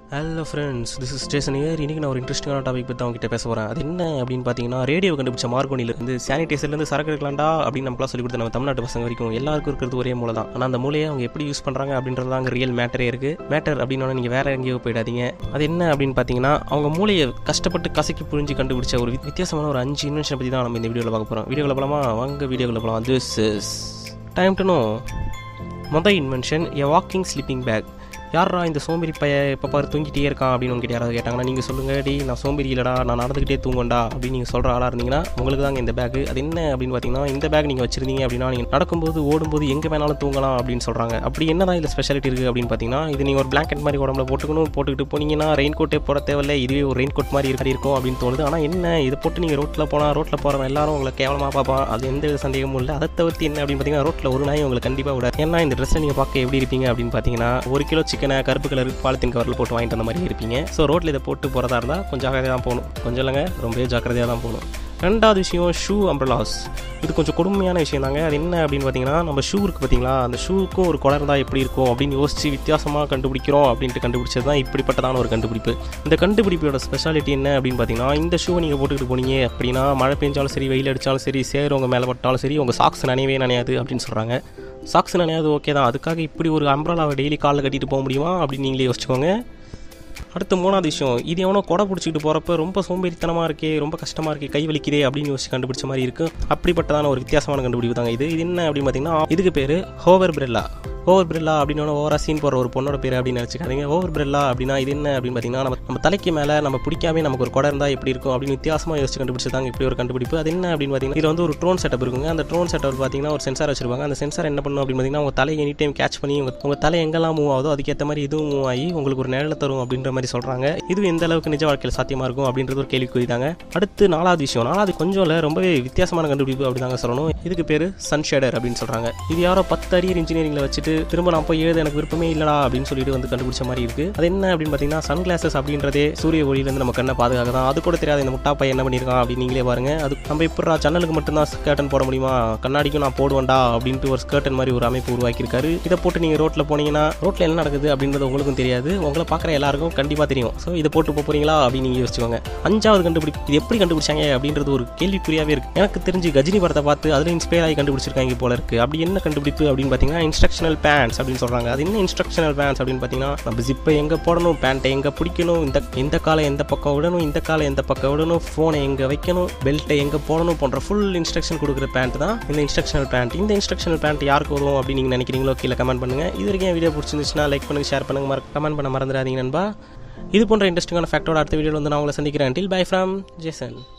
hello friends this is station year இன்றைக்கி நான் ஒரு இன்ட்ரெஸ்டிங்கான டாபிக் பற்றி அவங்ககிட்ட பேச போகிறேன் அது என்ன அப்படின்னு பார்த்தீங்கன்னா ரேடியோ கண்டுபிடிச்ச மார்கோனிலேருந்து சானிடைசர்லேருந்து சரக்கு எடுக்கலாம்டா அப்படின்னு நம்மளாம் சொல்லி கொடுத்த நம்ம தமிழ்நாட்டு பசங்க வரைக்கும் எல்லாருக்கும் இருக்கிறது ஒரே மூலை தான் ஆனால் அந்த மூலையை அவங்க எப்படி யூஸ் பண்ணுறாங்க அப்படின்றது தான் அங்கே ரியல் மேட்டரே இருக்குது மேட்டர் அப்படின்னா நீங்கள் வேறு எங்கேயோ போயிடாதீங்க அது என்ன அப்படின்னு பார்த்தீங்கன்னா அவங்க மூளையை கஷ்டப்பட்டு கசக்கி புரிஞ்சு கண்டுபிடிச்ச ஒரு வித்- வித்தியாசமான ஒரு அஞ்சு இன்வென்ஷன் பற்றி தான் நம்ம இந்த வீடியோவில் பார்க்க போகிறோம் வீடியோவில் போகலாமா வாங்க வீடியோவில் போகலாம் this is time to know மொதல் invention a walking sleeping bag யாரா இந்த சோம்பேறி பைய இப்போ பாரு தூங்கிட்டே இருக்கான் அப்படின்னு உங்ககிட்ட யாராவது கேட்டாங்கன்னா நீங்கள் சொல்லுங்கள் டி நான் சோம்பேறி இல்லடா நான் நடந்துக்கிட்டே தூங்கண்டா அப்படின்னு நீங்கள் சொல்கிற ஆளாக இருந்தீங்கன்னா உங்களுக்கு தாங்க இந்த பேக் அது என்ன அப்படின்னு பார்த்தீங்கன்னா இந்த பேக் நீங்கள் வச்சிருந்தீங்க அப்படின்னா நீங்கள் நடக்கும்போது ஓடும்போது எங்கே வேணாலும் தூங்கலாம் அப்படின்னு சொல்கிறாங்க அப்படி என்ன தான் இதில் ஸ்பெஷாலிட்டி இருக்குது அப்படின்னு பார்த்தீங்கன்னா இது நீங்கள் ஒரு பிளாங்கெட் மாதிரி உடம்புல போட்டுக்கணும் போட்டுக்கிட்டு போனீங்கன்னா ரெயின் கோட்டே போட தேவையில்ல இதுவே ஒரு ரெயின் கோட் மாதிரி இருக்க இருக்கும் அப்படின்னு தோணுது ஆனால் என்ன இதை போட்டு நீங்கள் ரோட்டில் போனால் ரோட்டில் போகிறவங்க எல்லாரும் உங்களை கேவலமாக பார்ப்பான் அது எந்த வித சந்தேகமும் இல்லை அதை தவிர்த்து என்ன அப்படின்னு பார்த்தீங்கன்னா ரோட்டில் ஒரு நாய் உங்களுக்கு கண்டிப்பாக விடாது ஏன்னா இந்த ட்ரெஸ்ஸை நீங்கள் பார்க்க எப்படி இருப்பீங்க அப்படின்னு பார்த்தீங்கன்னா ஒரு கிலோ சிக்கனை கருப்பு கலர் பாலித்தீன் கவரில் போட்டு வாங்கிட்டு வந்த மாதிரி இருப்பீங்க ஸோ ரோட்டில் இதை போட்டு போகிறதா இருந்தால் கொஞ்சம் ஜாக்கிரதையாக தான் போகணும் கொஞ்சம் இல்லைங்க ரொம்பவே ஜாக்கிரதையாக தான் போகணும் ரெண்டாவது விஷயம் ஷூ அம்ப்ரலாஸ் இது கொஞ்சம் கொடுமையான விஷயம் தாங்க அது என்ன அப்படின்னு பார்த்தீங்கன்னா நம்ம ஷூ இருக்குது பார்த்தீங்களா அந்த ஷூக்கும் ஒரு குடம் இருந்தால் எப்படி இருக்கும் அப்படின்னு யோசிச்சு வித்தியாசமாக கண்டுபிடிக்கிறோம் அப்படின்ட்டு கண்டுபிடிச்சது தான் இப்படிப்பட்டதான ஒரு கண்டுபிடிப்பு இந்த கண்டுபிடிப்போட ஸ்பெஷாலிட்டி என்ன அப்படின்னு பார்த்தீங்கன்னா இந்த ஷூவை நீங்கள் போட்டுக்கிட்டு போனீங்க அப்படின்னா மழை பெஞ்சாலும் சரி வெயில் அடித்தாலும் சரி சேர் உங்கள் மேலே பட்டாலும் சரி உங்கள் சாக்ஸ் நனையவே நனையாது அப்படின்னு சொல்கிறாங்க சாக்ஸ் நனையாது ஓகே தான் அதுக்காக இப்படி ஒரு அம்ப்ரலாவை டெய்லி காலில் கட்டிட்டு போக முடியுமா அப்படின்னு நீங்களே யோசிச்சுக்கோங்க அடுத்த மூணாவது விஷயம் இது எவனோ கொடை பிடிச்சிக்கிட்டு போகிறப்ப ரொம்ப சோம்பேறித்தனமாக இருக்கே ரொம்ப கஷ்டமாக இருக்கே கை வலிக்குதே அப்படின்னு யோசிச்சு கண்டுபிடிச்ச மாதிரி இருக்குது அப்படிப்பட்டதான ஒரு வித்தியாசமான கண்டுபிடிப்பு தாங்க இது இது என்ன அப்படின்னு பார்த்தீங்கன்னா இதுக்கு பேர் ஹோவர் பிரெல்லா ஓவர் பிரெல்லா அப்படின்னு ஓவரா சீன் போடுற ஒரு பொண்ணோட பேர் அப்படின்னு நினச்சிக்காதீங்க ஓவர் பிரெல்லா அப்படின்னா இது என்ன அப்படின்னு பார்த்தீங்கன்னா நம்ம நம்ம தலைக்கு மேலே நம்ம பிடிக்காம நமக்கு ஒரு கொடை இருந்தால் எப்படி இருக்கும் அப்படின்னு வித்தியாசமாக யோசிச்சு கண்டுபிடிச்சதாங்க இப்படி ஒரு கண்டுபிடிப்பு அது என்ன அப்படின்னு பார்த்தீங்கன்னா இது வந்து ஒரு ட்ரோன் செட்டப் இருக்குங்க அந்த ட்ரோன் செட்டப் பார்த்தீங்கன்னா ஒரு சென்சார் வச்சிருப்பாங்க அந்த சென்சார் என்ன பண்ணும் அப்படின்னு பார்த்தீங்கன்னா உங்கள் தலையை எனி டைம் கேட்ச் பண்ணி உங்கள் உங்கள் தலை எங்கெல்லாம் மூவ் ஆகுதோ அதுக்கேற்ற மாதிரி இதுவும் மூவ் ஆகி உங்களுக்கு ஒரு நிழலை தரும் அப்படின்ற மாதிரி சொல்கிறாங்க இது எந்த அளவுக்கு நிஜ வாழ்க்கையில் சாத்தியமாக இருக்கும் அப்படின்றது ஒரு கேள்விக்குறி தாங்க அடுத்து நாலாவது விஷயம் நாலாவது கொஞ்சம் இல்லை ரொம்பவே வித்தியாசமான கண்டுபிடிப்பு அப்படி தாங்க சொல்லணும் இதுக்கு பேர் சன்ஷேடர் அப்படின்னு சொல்கிறாங்க இது யாரோ பத்து அரியர் இன்ஜினியரிங்கில் வச்சுட்டு திரும்ப நான் போய் எழுத எனக்கு விருப்பமே இல்லடா அப்படின்னு சொல்லிட்டு வந்து கண்டுபிடிச்ச மாதிரி இருக்கு அது என்ன அப்படின்னு பார்த்தீங்கன்னா சன் கிளாஸஸ் அப்படின்றதே சூரிய ஒளியிலேருந்து நம்ம கண்ணை பாதுகாக்க தான் அது கூட தெரியாத இந்த முட்டா பையன் என்ன பண்ணியிருக்கான் அப்படின்னு நீங்களே பாருங்க அது நம்ம இப்போ ஜன்னலுக்கு மட்டும்தான் ஸ்கர்டன் போட முடியுமா கண்ணாடிக்கும் நான் போடுவேன்டா அப்படின்ட்டு ஒரு ஸ்கர்டன் மாதிரி ஒரு அமைப்பு உருவாக்கியிருக்காரு இதை போட்டு நீங்கள் ரோட்டில் போனீங்கன்னா ரோட்டில் என்ன நடக்குது அப்படின்றது உங்களுக்கும் தெரியாது உங்களை பார்க்குற எல்லாருக்கும் கண்டிப்பாக தெரியும் ஸோ இதை போட்டு போக போறீங்களா அப்படின்னு நீங்கள் யோசிச்சுக்கோங்க அஞ்சாவது கண்டுபிடிப்பு இது எப்படி கண்டுபிடிச்சாங்க அப்படின்றது ஒரு கேள்விக்குறியாவே இருக்கு எனக்கு தெரிஞ்சு கஜினி படத்தை பார்த்து அதில் இன்ஸ்பயர் ஆகி கண்டுபிடிச்சிருக்காங்க போல இருக்கு அப்படி என்ன கண்டுபிடிப்பு அப்படின்னு பார்த்தீங்கன்னா இன்ஸ்ட்ரக்ஷனல் பேண்ட்ஸ் அப்படின்னு சொல்றாங்க அது என்ன இன்ஸ்ட்ரக்ஷனல் பேண்ட்ஸ் அப்படின்னு பார்த்தீங்கன்னா நம்ம ஜிப்பை எங்கே போடணும் பேண்ட்டை எங்கே பிடிக்கணும் இந்த இந்த காலை எந்த பக்கம் விடணும் இந்த காலை எந்த பக்கம் விடணும் ஃபோனை எங்கே வைக்கணும் பெல்ட்டை எங்கே போடணும் போன்ற ஃபுல் இன்ஸ்ட்ரக்ஷன் கொடுக்குற பேண்ட் தான் இந்த இன்ஸ்ட்ரக்ஷனல் பேண்ட் இந்த இன்ஸ்ட்ரக்ஷனல் பேண்ட் யாருக்கு வரும் அப்படின்னு நீங்கள் நினைக்கிறீங்களோ கீழே கமெண்ட் பண்ணுங்க இது வரைக்கும் வீடியோ பிடிச்சிருந்துச்சுன்னா லைக் பண்ணுங்க ஷேர் பண்ணுங்க மறக்க கமெண்ட் பண்ண மறந்துடாதீங்க நண்பா இது போன்ற இன்ட்ரெஸ்டிங்கான ஃபேக்டோட அடுத்த வீடியோவில் வந்து நான் உங்களை சந்திக்கிறேன் டில் பை ஃப்ரம் ஜேசன்